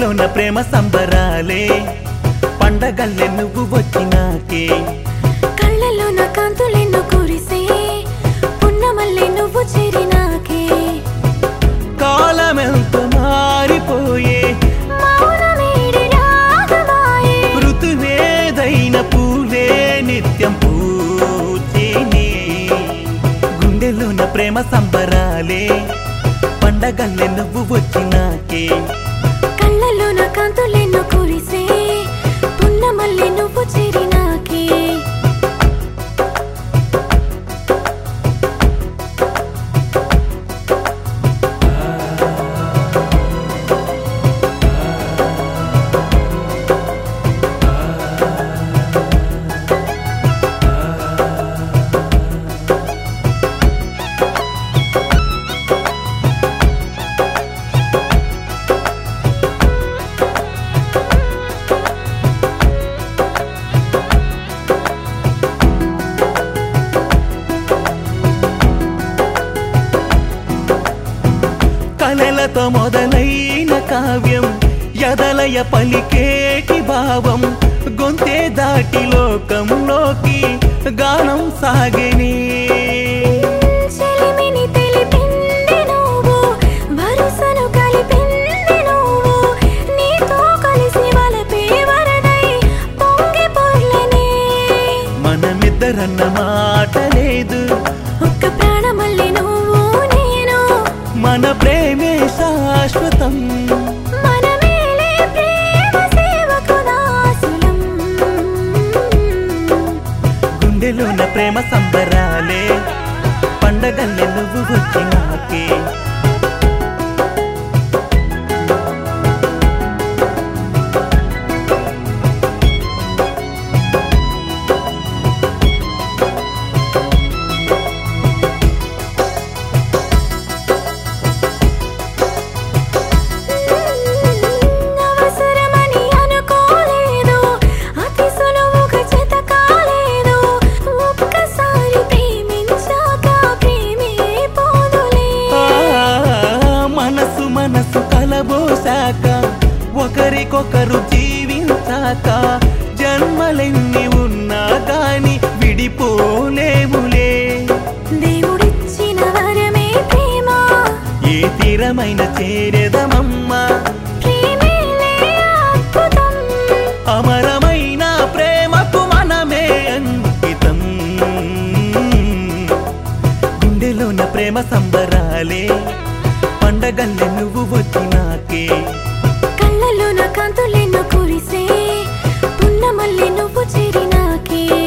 గుండెలోన ప్రేమ సంబరాలే పండగల్లే నువ్వు వచ్చినాకే కళ్ళల్లో నా కాంతులెన్నో కురిసే పున్నమల్లె నువ్వు చేరినాకే కాలమెంత మారిపోయే మౌనమేడి రాగమాయే ఋతువేదైన పూలే నిత్యం పూచేనే గుండెలోన ప్రేమ సంబరాలే పండగల్లే నువ్వు వచ్చినాకే కళ్ళల్లో నా కాంతులెన్నో కురిసే పున్నమల్లె నువ్వు చేరినాకే కలలతో మొదలైన కావ్యం ఎదలయ పలికేటి భావం గొంతే దాటి లోకంలోకి గానం సాగిని చెలిమిని తెలిపింది నువ్వు వరుసను కలిపింది నువ్వు నీతో కలిసి వలపే వరదై పొంగి పొర్లనే మనమిద్దరన్న మాట లేదు ఒక్క ప్రాణమల్లి నువ్వు నేను మన ప్రేమే శాశ్వతం మన మేలే ప్రేమ సేవకు దాసులం గుండెలోన ప్రేమ సంబరాలే పండగల్లే నువ్వు వచ్చినాకే అవసరమని అనుకోలేదు అతి సులువుగా జత కాలేదు ఒక్కసారి ప్రేమించాక ప్రేమే పోదులే ఆ, మనసు మనసు కలబోసాక ఒకరికొకరు జీవించాక జన్మలెన్ని ఉన్నా గాని విడిపోలేములే దేవుడిచ్చిన వరమే ప్రేమ ఏ తీరమైన చేరేదమమ్మా ప్రేమేలే అద్భుతం అమరమైన ప్రేమకు మనమే అంకితం గుండెలోన ప్రేమ సంబరాలే పండగల్లే నువ్వు వచ్చినాకే కళ్ళల్లో నా కాంతులెన్నో కురిసే పున్నమల్లి నువ్వు చేరినాకే